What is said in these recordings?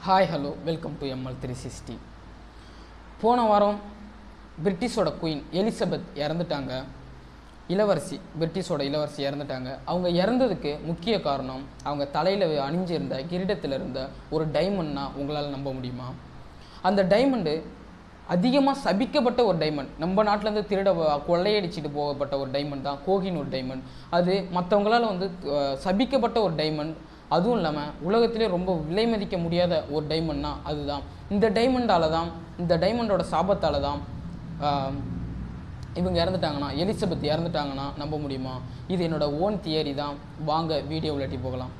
hi hello welcome to ML three sixty போன வாரம் பிரிட்டிஷோட queen Elizabeth இறந்துட்டாங்க இளவரசி பிரிட்டிஷோட இளவரசி இறந்துட்டாங்க அவங்க இறந்ததுக்கு முக்கிய காரணம் அவங்க தலையில் அணிஞ்சிருந்த கிரீடத்தில் இருந்த ஒரு டைமண்ட்னா உங்களால் நம்ப முடியுமா அந்த டைமண்டு அதிகமாக சபிக்கப்பட்ட ஒரு டைமண்ட் நம்ம நாட்டிலேருந்து திருட வ- கொள்ளையடிச்சிட்டு போகப்பட்ட ஒரு டைமண்ட் தான் கோகினூர் டைமண்ட் அது மற்றவங்களால வந்து அஹ், சபிக்கப்பட்ட ஒரு டைமண்ட் அதுவும் இல்லாமல் உலகத்திலே ரொம்ப விலை மதிக்க முடியாத ஒரு டைமண்ட்னா அதுதான் இந்த டைமண்டால தான் இந்த டைமண்டோட சாபத்தால தான் ஆஹ், இவங்க இறந்துட்டாங்கன்னா எலிசபெத் இறந்துட்டாங்கன்னா நம்ப முடியுமா இது என்னோட ஓன் தியரி தான் வாங்க வீடியோ விளையாட்டி போகலாம்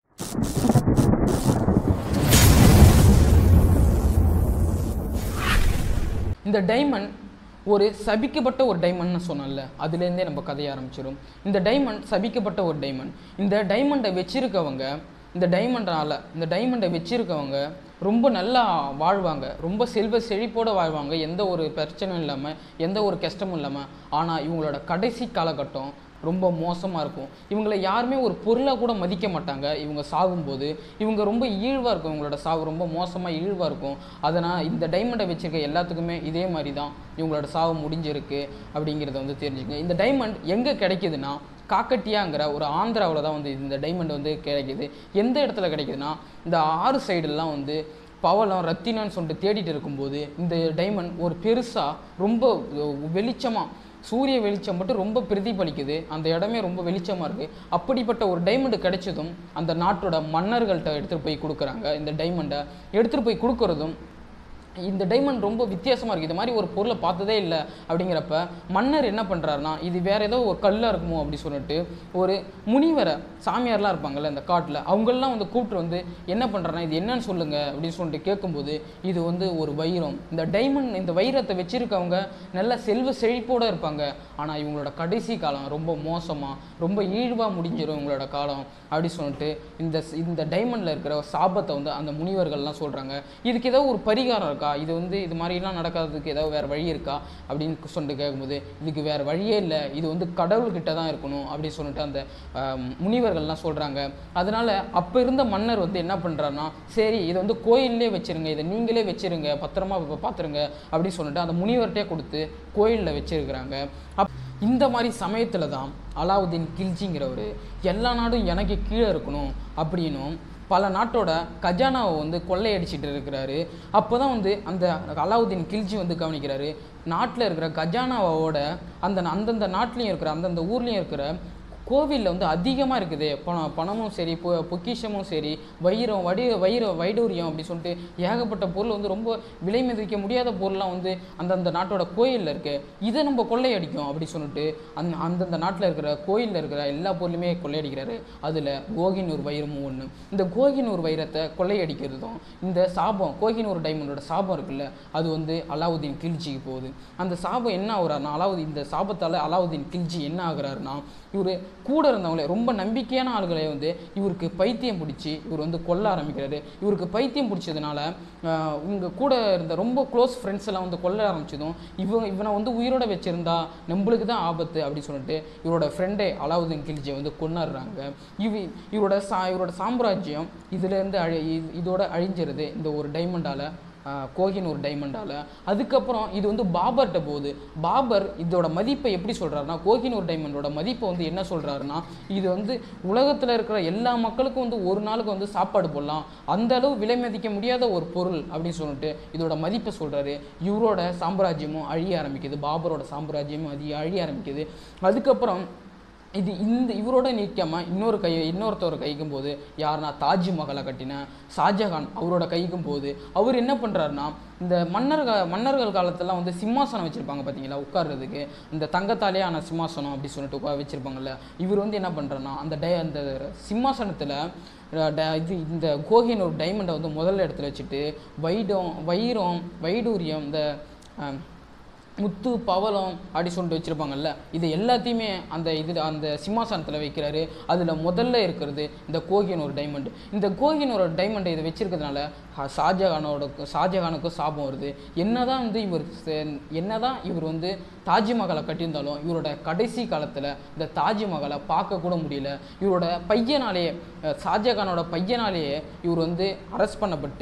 இந்த டைமண்ட் ஒரு சபிக்கப்பட்ட ஒரு டைமண்ட்னு சொன்னேன்ல அதுலேருந்தே நம்ம கதைய ஆரம்பிச்சிடும் இந்த டைமண்ட் சபிக்கப்பட்ட ஒரு டைமண்ட் இந்த டைமண்டை வச்சிருக்கவங்க இந்த டைமண்டால் இந்த டைமண்டை வச்சிருக்கவங்க ரொம்ப நல்லா வாழ்வாங்க ரொம்ப செல்வ செழிப்போட வாழ்வாங்க எந்த ஒரு பிரச்சனையும் இல்லாமல் எந்த ஒரு கஷ்டமும் இல்லாமல் ஆனால் இவங்களோட கடைசி காலகட்டம் ரொம்ப மோசமாக இருக்கும் இவங்களை யாருமே ஒரு பொருளாக கூட மதிக்க மாட்டாங்க இவங்க சாகும்போது இவங்க ரொம்ப ஈழ்வாக இருக்கும் இவங்களோட சாவு ரொம்ப மோசமாக ஈழ்வாக இருக்கும் அதனால் இந்த டைமண்டை வச்சிருக்க எல்லாத்துக்குமே இதே மாதிரி தான் இவங்களோட சாவு முடிஞ்சிருக்கு அப்படிங்கிறத வந்து தெரிஞ்சுங்க இந்த டைமண்ட் எங்கே கிடைக்குதுன்னா காக்கட்டியாங்கிற ஒரு ஆந்திராவில் தான் வந்து இந்த டைமண்ட் வந்து கிடைக்குது எந்த இடத்துல கிடைக்குதுன்னா இந்த ஆறு சைடெல்லாம் வந்து பவளம் ரத்தினம்னு சொல்லிட்டு தேடிட்டு இருக்கும்போது இந்த டைமண்ட் ஒரு பெருசாக ரொம்ப வெளிச்சமாக சூரிய வெளிச்சம் மட்டும் ரொம்ப பிரதிபலிக்குது அந்த இடமே ரொம்ப வெளிச்சமாக இருக்குது அப்படிப்பட்ட ஒரு டைமண்டு கிடைச்சதும் அந்த நாட்டோட மன்னர்கள்ட்ட எடுத்துகிட்டு போய் கொடுக்குறாங்க இந்த டைமண்டை எடுத்துகிட்டு போய் கொடுக்குறதும் இந்த டைமண்ட் ரொம்ப வித்தியாசமாக இருக்குது இது மாதிரி ஒரு பொருளை பார்த்ததே இல்லை அப்படிங்கிறப்ப மன்னர் என்ன பண்ணுறாருனா இது வேற ஏதோ ஒரு கல்லாக இருக்குமோ அப்படி சொல்லிட்டு ஒரு முனிவரை சாமியார்லாம் இருப்பாங்கல்ல இந்த காட்டில் அவங்களெலாம் வந்து கூப்பிட்டு வந்து என்ன பண்ணுறாருனா இது என்னன்னு சொல்லுங்க அப்படின்னு சொல்லிட்டு கேட்கும்போது இது வந்து ஒரு வைரம் இந்த டைமண்ட் இந்த வைரத்தை வச்சிருக்கவங்க நல்ல செல்வ செழிப்போடு இருப்பாங்க ஆனால் இவங்களோட கடைசி காலம் ரொம்ப மோசமாக ரொம்ப ஈழ்வாக முடிஞ்சிடும் இவங்களோட காலம் அப்படி சொல்லிட்டு இந்த இந்த டைமண்டில் இருக்கிற சாபத்தை வந்து அந்த முனிவர்கள்லாம் சொல்கிறாங்க இதுக்கு ஏதோ ஒரு பரிகாரம் இருக்கா இது வந்து இது மாதிரிலாம் நடக்காததுக்கு ஏதாவது வேறு வழி இருக்கா அப்படின்னு சொல்லிட்டு கேட்கும்போது இதுக்கு வேறு வழியே இல்லை இது வந்து கடவுள்கிட்ட தான் இருக்கணும் அப்படின்னு சொல்லிட்டு அந்த ஆஹ், முனிவர்கள்லாம் சொல்கிறாங்க அதனால் அப்போ இருந்த மன்னர் வந்து என்ன பண்ணுறாருன்னா சரி இதை வந்து கோயில்லே வச்சிருங்க இதை நீங்களே வச்சிருங்க பத்திரமா பா- பார்த்துருங்க அப்படின்னு சொல்லிட்டு அந்த முனிவர்கிட்டே கொடுத்து கோயிலில் வச்சிருக்கிறாங்க அப் இந்த மாதிரி சமயத்தில் தான் அலாவுதீன் கில்ஜிங்கிறவர் எல்லா நாடும் எனக்கு கீழே இருக்கணும் அப்படின்னும் பல நாட்டோட கஜானாவை வந்து கொள்ளையடிச்சிட்டு இருக்கிறாரு அப்போ தான் வந்து அந்த அலாவுதீன் கில்ஜி வந்து கவனிக்கிறாரு நாட்டில் இருக்கிற கஜானாவோட அந்த அந்தந்த நாட்டிலையும் இருக்கிற அந்தந்த ஊர்லேயும் இருக்கிற கோவிலில் வந்து அதிகமாக இருக்குது பணம் பணமும் சரி பொ பொக்கிஷமும் சரி வைரம் வடி வைர வைடூரியம் அப்படி சொல்லிட்டு ஏகப்பட்ட பொருள் வந்து ரொம்ப விலை மதிக்க முடியாத பொருள்லாம் வந்து அந்தந்த நாட்டோட கோயிலில் இருக்குது இதை நம்ம கொள்ளையடிக்கும் அப்படி சொல்லிட்டு அந்த அந்தந்த நாட்டில் இருக்கிற கோயிலில் இருக்கிற எல்லா பொருளுமே கொள்ளையடிக்கிறாரு அதில் கோகினூர் வைரமும் ஒன்று இந்த கோகினூர் வைரத்தை கொள்ளையடிக்கிறதும் இந்த சாபம் கோகினூர் டைமண்டோட சாபம் இருக்குல்ல அது வந்து அலாவுதீன் கில்ஜிக்கு போகுது அந்த சாபம் என்ன ஆகுறாருன்னா அலாவுதீன் இந்த சாபத்தால் அலாவுதீன் கில்ஜி என்ன ஆகுறாருன்னா இவர் கூட இருந்தவங்களே ரொம்ப நம்பிக்கையான ஆளுகளை வந்து இவருக்கு பைத்தியம் பிடிச்சி இவர் வந்து கொல்ல ஆரம்பிக்கிறாரு இவருக்கு பைத்தியம் பிடிச்சதுனால ஆஹ், இவங்க கூட இருந்த ரொம்ப க்ளோஸ் ஃப்ரெண்ட்ஸ் எல்லாம் வந்து கொல்ல ஆரம்பிச்சதும் இவன் இவனை வந்து உயிரோட வச்சிருந்தா நம்மளுக்கு தான் ஆபத்து அப்படின்னு சொல்லிட்டு இவரோட ஃப்ரெண்டே அலாவுதீன் கில்ஜியை வந்து கொண்டாடுறாங்க இவ இவரோட சா இவரோட சாம்ராஜ்யம் இதுலேருந்து அழி இது- இதோட அழிஞ்சிருது இந்த ஒரு டைமண்டால் கோகின் ஒரு டைமண்டால் அதுக்கப்புறம் இது வந்து பாபர்கிட்ட போகுது பாபர் இதோட மதிப்பை எப்படி சொல்கிறாருன்னா கோகின் ஒரு டைமண்டோட மதிப்பை வந்து என்ன சொல்கிறாருன்னா இது வந்து உலகத்தில் இருக்கிற எல்லா மக்களுக்கும் வந்து ஒரு நாளுக்கு வந்து சாப்பாடு போடலாம் அந்த அளவு விலை மதிக்க முடியாத ஒரு பொருள் அப்படின்னு சொல்லிட்டு இதோட மதிப்பை சொல்கிறாரு இவரோட சாம்ராஜ்யமும் அழிய ஆரம்பிக்குது பாபரோட சாம்ராஜ்யமும் அது அழிய ஆரம்பிக்குது அதுக்கப்புறம் இது இந்த இவரோட நிற்காம இன்னொரு கை இன்னொருத்தவர் கைக்கும் போது யாருன்னா தாஜ்மஹாலை கட்டின ஷாஜஹான் அவரோட கைக்கும் போது அவர் என்ன பண்ணுறாருன்னா இந்த மன்னர்கள் மன்னர்கள் காலத்துலலாம் வந்து சிம்மாசனம் வச்சுருப்பாங்க பார்த்தீங்களா உட்கார்றதுக்கு இந்த தங்கத்தாலே ஆன சிம்மாசனம் அப்படி சொல்லிட்டு உட்கார வச்சுருப்பாங்கல்ல இவர் வந்து என்ன பண்ணுறேன்னா அந்த டை அந்த சிம்மாசனத்தில் இது இந்த கோகின் ஒரு டைமண்டை வந்து முதல்ல இடத்துல வச்சுட்டு வைடம் வைரம் வைடூரியம் இந்த அஹ், முத்து பவளம் அப்படி சொல்லிட்டு வச்சுருப்பாங்கல்ல இது எல்லாத்தையுமே அந்த இது அந்த சிம்மாசனத்தில் வைக்கிறாரு அதில் முதல்ல இருக்கிறது இந்த கோகின் ஒரு டைமண்ட் இந்த கோகின் ஒரு டைமண்டை இதை வச்சிருக்கிறதுனால ஹ- ஷாஜகானோட ஷாஜகானுக்கும் சாபம் வருது என்னதான் வந்து இவர் செ- என்னதான் இவர் வந்து தாஜ்மஹாலை கட்டியிருந்தாலும் இவரோட கடைசி காலத்தில் இந்த தாஜ்மஹாலை பார்க்க கூட முடியல இவரோட பையனாலேயே அஹ், ஷாஜகானோட பையனாலேயே இவர் வந்து அரெஸ்ட் பண்ணப்பட்டு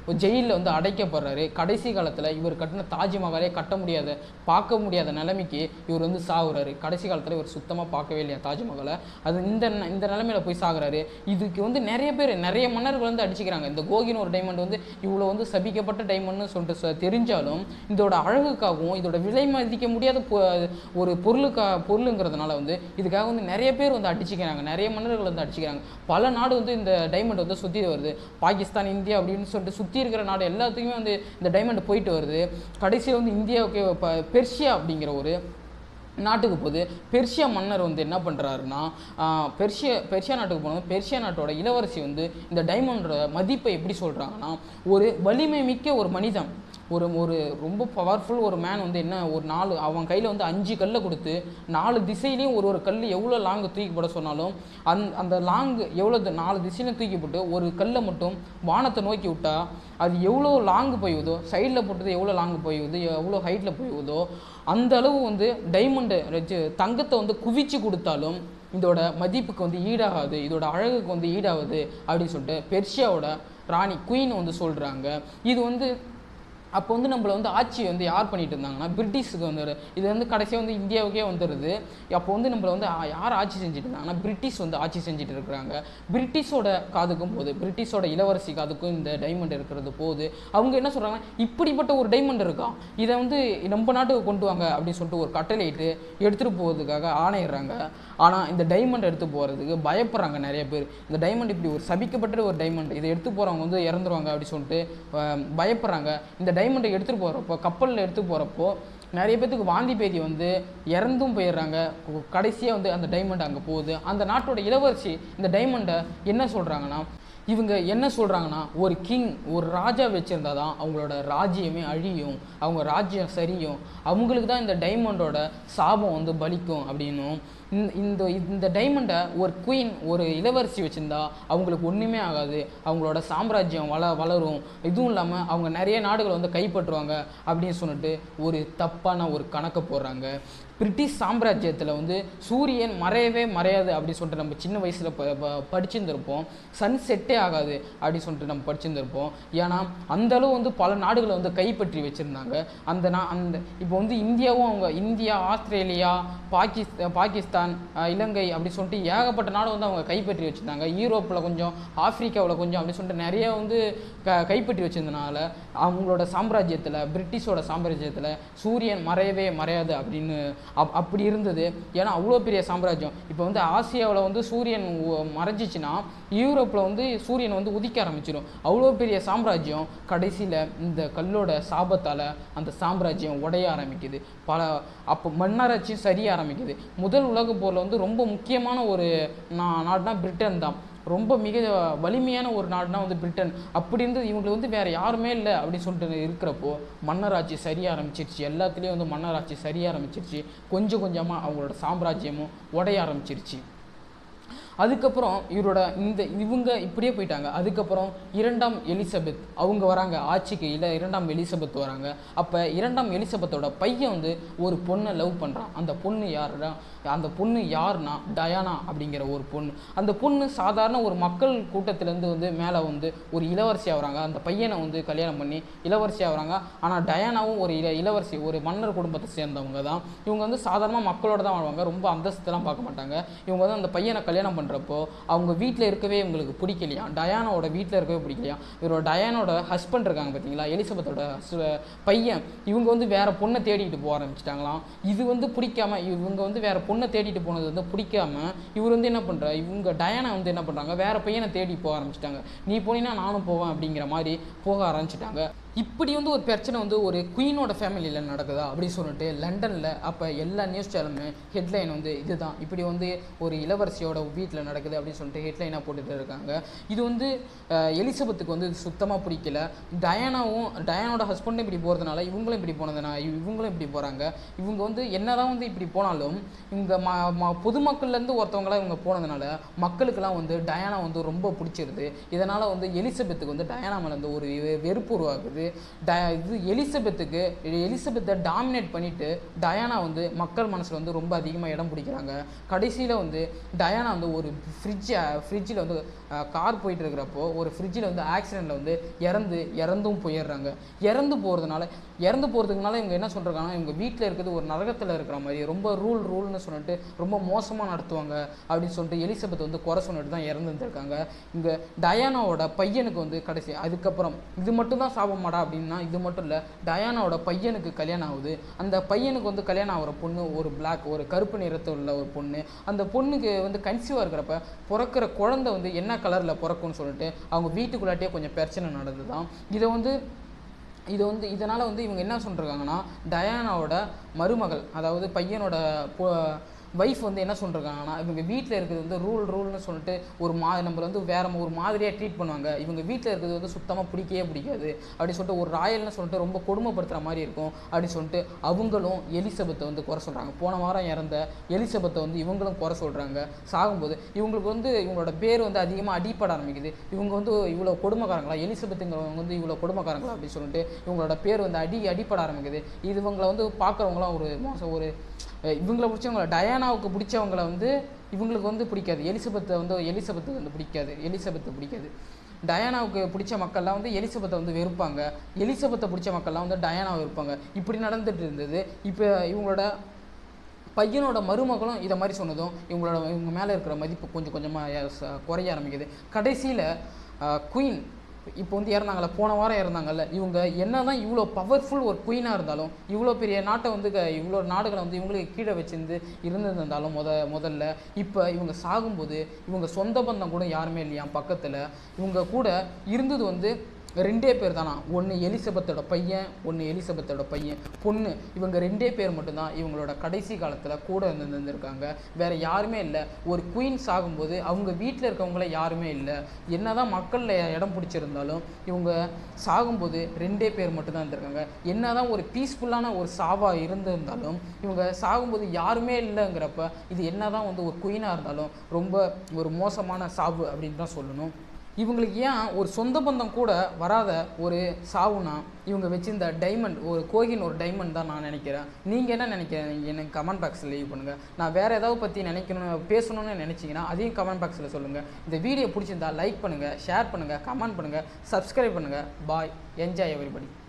ஒரு ஜெயிலில் வந்து அடைக்கப்படுறாரு கடைசி காலத்தில் இவர் கட்டின தாஜ்மஹாலே கட்ட முடியாத பார்க்க முடியாத நிலைமைக்கு இவர் வந்து சாகுறாரு கடைசி காலத்தில் இவர் சுத்தமாக பார்க்கவே இல்லையா தாஜ்மஹாலை அது இந்த ந- இந்த நிலைமையில போய் சாகுறாரு இதுக்கு வந்து நிறைய பேர் நிறைய மன்னர்கள் வந்து அடிச்சுக்கிறாங்க இந்த கோகின் ஒரு டைமண்ட் வந்து இவ்வளோ வந்து சபிக்கப்பட்ட டைமண்ட்னு சொல்லிட்டு சொ- தெரிஞ்சாலும் இதோட அழகுக்காகவும் இதோட விலை மதிக்க முடியாத பொ- ஒரு பொருளுக்கா பொருளுங்கிறதுனால வந்து இதுக்காக வந்து நிறைய பேர் வந்து அடிச்சுக்கிறாங்க நிறைய மன்னர்கள் வந்து அடிச்சுக்கிறாங்க பல நாடு வந்து இந்த டைமண்ட் வந்து சுற்றி வருது பாகிஸ்தான் இந்தியா அப்படின்னு சொல்லிட்டு சுற்றி இருக்கிற நாடு எல்லாத்துக்குமே வந்து இந்த டைமண்ட் போயிட்டு வருது கடைசியில் வந்து இந்தியாவுக்கு இப்போ பெர்ஷியா அப்படிங்கிற ஒரு நாட்டுக்கு போகுது பெர்ஷியா மன்னர் வந்து என்ன பண்ணுறாருன்னா பெர்ஷியா பெர்ஷியா நாட்டுக்கு போனது பெர்ஷியா நாட்டோட இளவரசி வந்து இந்த டைமண்டோட மதிப்பை எப்படி சொல்கிறாங்கன்னா ஒரு வலிமை மிக்க ஒரு மனிதன் ஒரு ஒரு ரொம்ப பவர்ஃபுல் ஒரு மேன் வந்து என்ன ஒரு நாலு அவன் கையில் வந்து அஞ்சு கல்லை கொடுத்து நாலு திசையிலையும் ஒரு ஒரு கல் எவ்வளோ லாங்கு தூக்கி போட சொன்னாலும் அந் அந்த லாங்கு எவ்வளோ த- நாலு திசையிலையும் தூக்கி போட்டு ஒரு கல்லை மட்டும் வானத்தை நோக்கி விட்டா அது எவ்வளோ லாங்கு போயுதோ சைடில் போட்டது எவ்வளோ லாங்கு போயுதோ எவ்வளோ ஹைட்டில் போயுதோ அந்த அளவு வந்து டைமண்டு தங்கத்தை வந்து குவிச்சு கொடுத்தாலும் இதோட மதிப்புக்கு வந்து ஈடாகாது இதோட அழகுக்கு வந்து ஈடாகுது அப்படின்னு சொல்லிட்டு பெர்ஷியாவோட ராணி குயின் வந்து சொல்கிறாங்க இது வந்து அப்போ வந்து நம்மளை வந்து ஆட்சி வந்து யார் பண்ணிட்டு இருந்தாங்கன்னா பிரிட்டிஷுக்கு வந்து இது வந்து கடைசியாக வந்து இந்தியாவுக்கே வந்துடுது அப்போ வந்து நம்மளை வந்து ஆ- யார் ஆட்சி செஞ்சுட்டு இருந்தாங்கன்னா பிரிட்டிஷ் வந்து ஆட்சி செஞ்சுட்டு இருக்கிறாங்க பிரிட்டிஷோட காதுக்கும் போகுது பிரிட்டிஷோட இளவரசி காதுக்கும் இந்த டைமண்ட் இருக்கிறது போகுது அவங்க என்ன சொல்கிறாங்க இப்படிப்பட்ட ஒரு டைமண்ட் இருக்கா இதை வந்து நம்ம நாட்டுக்கு கொண்டு வாங்க அப்படின்னு சொல்லிட்டு ஒரு கட்டளையிட்டு எடுத்துகிட்டு போகிறதுக்காக ஆணையிடுறாங்க ஆனால் இந்த டைமண்ட் எடுத்து போகிறதுக்கு பயப்படுறாங்க நிறைய பேர் இந்த டைமண்ட் இப்படி ஒரு சபிக்கப்பட்ட ஒரு டைமண்ட் இதை எடுத்து போகிறவங்க வந்து இறந்துருவாங்க அப்படி சொல்லிட்டு அஹ், பயப்படுறாங்க இந்த டைமண்டை எடுத்துகிட்டு போகிறப்போ கப்பலில் எடுத்து போகிறப்போ நிறைய பேத்துக்கு வாந்தி பேதி வந்து இறந்தும் போயிடுறாங்க கடைசியாக வந்து அந்த டைமண்ட் அங்கே போகுது அந்த நாட்டோட இளவரசி இந்த டைமண்டை என்ன சொல்கிறாங்கன்னா இவங்க என்ன சொல்கிறாங்கன்னா ஒரு கிங் ஒரு ராஜா வச்சுருந்தா தான் அவங்களோட ராஜ்யமே அழியும் அவங்க ராஜ்யம் சரியும் அவங்களுக்கு தான் இந்த டைமண்டோட சாபம் வந்து பலிக்கும் அப்படின்னும் இந்த இந்த இந்த டைமண்டை ஒரு குயின் ஒரு இளவரசி வச்சுருந்தா அவங்களுக்கு ஒன்றுமே ஆகாது அவங்களோட சாம்ராஜ்யம் வள வளரும் இதுவும் இல்லாமல் அவங்க நிறைய நாடுகளை வந்து கைப்பற்றுவாங்க அப்படின்னு சொல்லிட்டு ஒரு தப்பான ஒரு கணக்கை போடுறாங்க பிரிட்டிஷ் சாம்ராஜ்யத்தில் வந்து சூரியன் மறையவே மறையாது அப்படின்னு சொல்லிட்டு நம்ம சின்ன வயசில் ப ப- படிச்சிருந்திருப்போம் சன் செட்டே ஆகாது அப்படின்னு சொல்லிட்டு நம்ம படிச்சிருந்திருப்போம் ஏன்னா அந்த அளவு வந்து பல நாடுகளை வந்து கைப்பற்றி வச்சுருந்தாங்க அந்த நா அந்த இப்போ வந்து இந்தியாவும் அவங்க இந்தியா ஆஸ்திரேலியா பாகிஸ் பாகிஸ்தான் அஹ், இலங்கை அப்படி சொல்லிட்டு ஏகப்பட்ட நாடு வந்து அவங்க கைப்பற்றி வச்சுருந்தாங்க யூரோப்பில் கொஞ்சம் ஆப்பிரிக்காவில் கொஞ்சம் அப்படி சொல்லிட்டு நிறைய வந்து க கைப்பற்றி வச்சிருந்தனால அவங்களோட சாம்ராஜ்யத்தில் பிரிட்டிஷோட சாம்ராஜ்யத்தில் சூரியன் மறையவே மறையாது அப்படின்னு அப் அப்படி இருந்தது ஏன்னா அவ்வளோ பெரிய சாம்ராஜ்யம் இப்போ வந்து ஆசியாவில் வந்து சூரியன் உ- மறைஞ்சிச்சுன்னா யூரோப்பில் வந்து சூரியன் வந்து உதிக்க ஆரம்பிச்சிடும் அவ்வளோ பெரிய சாம்ராஜ்யம் கடைசியில் இந்த கல்லோட சாபத்தால் அந்த சாம்ராஜ்யம் உடைய ஆரம்பிக்குது பல அப்போ மன்னராட்சியும் சரிய ஆரம்பிக்குது முதல் உலகப் போரில் வந்து ரொம்ப முக்கியமான ஒரு நா நாடுனா பிரிட்டன் தான் ரொம்ப மிக வலிமையான ஒரு நாடுனா வந்து பிரிட்டன் அப்படி இருந்து இவங்களுக்கு வந்து வேற யாருமே இல்லை அப்படின்னு சொல்லிட்டு இருக்கிறப்போ மன்னராட்சி சரிய ஆரம்பிச்சிருச்சு எல்லாத்துலேயும் வந்து மன்னராட்சி சரிய ஆரம்பிச்சிருச்சு கொஞ்சம் கொஞ்சமாக அவங்களோட சாம்ராஜ்யமும் உடைய ஆரம்பிச்சிருச்சு அதுக்கப்புறம் இவரோட இந்த இவங்க இப்படியே போயிட்டாங்க அதுக்கப்புறம் இரண்டாம் எலிசபெத் அவங்க வராங்க ஆட்சிக்கு இல்லை இரண்டாம் எலிசபெத் வராங்க அப்போ இரண்டாம் எலிசபெத்தோட பையன் வந்து ஒரு பொண்ணை லவ் பண்ணுறான் அந்த பொண்ணு யாருன்னா அந்த பொண்ணு யாருன்னா டயானா அப்படிங்கிற ஒரு பொண்ணு அந்த பொண்ணு சாதாரண ஒரு மக்கள் கூட்டத்திலேருந்து வந்து மேலே வந்து ஒரு இளவரசி ஆகுறாங்க அந்த பையனை வந்து கல்யாணம் பண்ணி இளவரசி ஆகுறாங்க ஆனால் டயானாவும் ஒரு இள இளவரசி ஒரு மன்னர் குடும்பத்தை சேர்ந்தவங்க தான் இவங்க வந்து சாதாரணமாக மக்களோட தான் வாழ்வாங்க ரொம்ப அந்தஸ்தெல்லாம் பார்க்க மாட்டாங்க இவங்க வந்து அந்த பையனை கல்யாணம் பண்ணுறப்போ அவங்க வீட்டில் இருக்கவே இவங்களுக்கு பிடிக்கலையா டயானாவோட வீட்டில் இருக்கவே பிடிக்கலையா இவரோட டயானோட ஹஸ்பண்ட் இருக்காங்க பார்த்தீங்களா எலிசபெத்தோட hus- பையன் இவங்க வந்து வேற பொண்ணை தேடிட்டு போக ஆரம்பிச்சிட்டாங்களாம் இது வந்து பிடிக்காம இவங்க வந்து வேற பொண்ணை தேடிட்டு போனது வந்து பிடிக்காம இவர் வந்து என்ன பண்ணுறா இவங்க டயானா வந்து என்ன பண்ணுறாங்க வேற பையனை தேடி போக ஆரம்பிச்சிட்டாங்க நீ போனீங்கன்னா நானும் போவேன் அப்படிங்கிற மாதிரி போக ஆரம்பிச்சிட்டாங்க இப்படி வந்து ஒரு பிரச்சனை வந்து ஒரு குயினோட ஃபேமிலியில் நடக்குதா அப்படின்னு சொல்லிட்டு லண்டனில் அப்போ எல்லா நியூஸ் சேனலுமே ஹெட்லைன் வந்து இதுதான் இப்படி வந்து ஒரு இளவரசியோட வீட்டில் நடக்குது அப்படின்னு சொல்லிட்டு ஹெட்லைனாக போட்டுட்டு இருக்காங்க இது வந்து அஹ், எலிசபெத்துக்கு வந்து சுத்தமாக பிடிக்கல டயானாவும் டயானோட ஹஸ்பண்டும் இப்படி போகிறதுனால இவங்களும் இப்படி போனதுனால இவங்களும் இப்படி போகிறாங்க இவங்க வந்து என்னதான் வந்து இப்படி போனாலும் இவங்க ம ம பொதுமக்கள்லேருந்து ஒருத்தவங்களாம் இவங்க போனதுனால மக்களுக்கெல்லாம் வந்து டயானா வந்து ரொம்ப பிடிச்சிருது இதனால் வந்து எலிசபெத்துக்கு வந்து டயானா மேலே வந்து ஒரு வெ- வெறுப்பு உருவாகுது ட இது எலிசபெத்துக்கு எலிசபெத்தை டாமினேட் பண்ணிட்டு டயானா வந்து மக்கள் மனசில் வந்து ரொம்ப அதிகமாக இடம் பிடிக்கிறாங்க கடைசியில் வந்து டயானா வந்து ஒரு ஃப்ரிட்ஜை ஃப்ரிட்ஜில் வந்து கார் போயிட்டு இருக்கிறப்போ ஒரு ஃப்ரிட்ஜில் வந்து ஆக்சிடெண்ட்டில் வந்து இறந்து இறந்தும் போயிடுறாங்க இறந்து போகிறதுனால இறந்து போகிறதுக்குனால இவங்க என்ன சொல்கிறாங்கன்னா இவங்க வீட்டில் இருக்கிறது ஒரு நரகத்தில் இருக்கிற மாதிரி ரொம்ப ரூல் ரூல்னு சொல்லிட்டு ரொம்ப மோசமாக நடத்துவாங்க அப்படின்னு சொல்லிட்டு எலிசபெத் வந்து குறை சொல்லிட்டு தான் இறந்து இருந்திருக்காங்க இங்கே டயானாவோட பையனுக்கு வந்து கடைசி அதுக்கப்புறம் இது மட்டும் தான் சாபமாடா அப்படின்னா இது மட்டும் இல்லை டயானாவோட பையனுக்கு கல்யாணம் ஆகுது அந்த பையனுக்கு வந்து கல்யாணம் ஆகிற பொண்ணு ஒரு பிளாக் ஒரு கருப்பு நிறத்தில் உள்ள ஒரு பொண்ணு அந்த பொண்ணுக்கு வந்து கன்சீவாக இருக்கிறப்ப பிறக்கிற குழந்தை வந்து என்ன கலரில் பிறக்கும்னு சொல்லிட்டு அவங்க வீட்டுக்குள்ளாட்டியே கொஞ்சம் பிரச்சனை நடந்து தான் இதை வந்து இது வந்து இதனால் வந்து இவங்க என்ன சொல்லிருக்காங்கன்னா டயானாவோட மருமகள் அதாவது பையனோட ஒய்ஃப் வந்து என்ன சொல்லிருக்காங்கன்னா இவங்க வீட்டில் இருக்கிறது வந்து ரூல் ரூல்னு சொல்லிட்டு ஒரு மா நம்மளை வந்து வேற ஒரு மாதிரியாக ட்ரீட் பண்ணுவாங்க இவங்க வீட்டில் இருக்கிறது வந்து சுத்தமாக பிடிக்கவே பிடிக்காது அப்படின்னு சொல்லிட்டு ஒரு ராயல்னு சொல்லிட்டு ரொம்ப கொடுமைப்படுத்துகிற மாதிரி இருக்கும் அப்படின்னு சொல்லிட்டு அவங்களும் எலிசபெத்தை வந்து குறை சொல்கிறாங்க போன வாரம் இறந்த எலிசபெத்தை வந்து இவங்களும் குறை சொல்கிறாங்க சாகும்போது இவங்களுக்கு வந்து இவங்களோட பேர் வந்து அதிகமாக அடிப்பட ஆரம்பிக்குது இவங்க வந்து இவ்வளோ கொடுமைக்காரங்களா எலிசபெத்துங்கிறவங்க வந்து இவ்வளோ கொடுமைக்காரங்களா அப்படின்னு சொல்லிட்டு இவங்களோட பேர் வந்து அடி அடிப்பட ஆரம்பிக்குது இது இவங்களை வந்து பார்க்குறவங்களாம் ஒரு மோசம் ஒரு அஹ் இவங்களை பிடிச்சவங்கள டயானாவுக்கு பிடிச்சவங்கள வந்து இவங்களுக்கு வந்து பிடிக்காது எலிசபெத்தை வந்து எலிசபெத்து வந்து பிடிக்காது எலிசபெத்தை பிடிக்காது டயானாவுக்கு பிடிச்ச மக்கள்லாம் வந்து எலிசபெத்தை வந்து வெறுப்பாங்க எலிசபெத்தை பிடிச்ச மக்கள்லாம் வந்து டயானாவை வெறுப்பாங்க இப்படி நடந்துட்டு இருந்தது இப்போ இவங்களோட பையனோட மருமகளும் இதை மாதிரி சொன்னதும் இவங்களோட இவங்க மேலே இருக்கிற மதிப்பு கொஞ்சம் கொஞ்சமாக குறைய ஆரம்பிக்குது கடைசியில் குயின் இப்போ வந்து இறந்தாங்கல்ல போன வாரம் இறந்தாங்கல்ல இவங்க என்ன தான் இவ்வளோ பவர்ஃபுல் ஒரு குயினாக இருந்தாலும் இவ்வளோ பெரிய நாட்டை வந்து க- இவ்வளோ நாடுகளை வந்து இவங்களுக்கு கீழே வச்சிருந்து இருந்திருந்தாலும் முத முதல்ல இப்போ இவங்க சாகும்போது இவங்க சொந்த பந்தம் கூட யாருமே இல்லையா பக்கத்தில் இவங்க கூட இருந்தது வந்து ரெண்டே பேர் தானா ஒன்று எலிசபெத்தோட பையன் ஒன்று எலிசபெத்தோட பையன் பொண்ணு இவங்க ரெண்டே பேர் மட்டும்தான் இவங்களோட கடைசி காலத்தில் கூட இருந்து இருந்திருக்காங்க வேற யாருமே இல்லை ஒரு குயின் சாகும்போது அவங்க வீட்டில் இருக்கவங்கள யாருமே இல்லை என்னதான் மக்களில் இடம் பிடிச்சிருந்தாலும் இவங்க சாகும்போது ரெண்டே பேர் மட்டும்தான் இருந்திருக்காங்க என்னதான் ஒரு பீஸ்ஃபுல்லான ஒரு சாவாக இருந்திருந்தாலும் இவங்க சாகும்போது யாருமே இல்லைங்கிறப்ப இது என்னதான் வந்து ஒரு குயினாக இருந்தாலும் ரொம்ப ஒரு மோசமான சாவு அப்படின்னு தான் சொல்லணும் இவங்களுக்கு ஏன் ஒரு சொந்த பந்தம் கூட வராத ஒரு சாவுனா இவங்க வச்சிருந்த டைமண்ட் ஒரு கோகின் ஒரு டைமண்ட் தான் நான் நினைக்கிறேன் நீங்கள் என்ன நினைக்கிறீங்க எனக்கு கமெண்ட் பாக்ஸில் லீவ் பண்ணுங்கள் நான் வேறு ஏதாவது பற்றி நினைக்கணும் பேசணும்னு நினச்சிங்கன்னா அதையும் கமெண்ட் பாக்ஸில் சொல்லுங்கள் இந்த வீடியோ பிடிச்சிருந்தா லைக் பண்ணுங்கள் ஷேர் பண்ணுங்கள் கமெண்ட் பண்ணுங்கள் சப்ஸ்கிரைப் பண்ணுங்கள் பாய் என்ஜாய் எவ்ரிபடி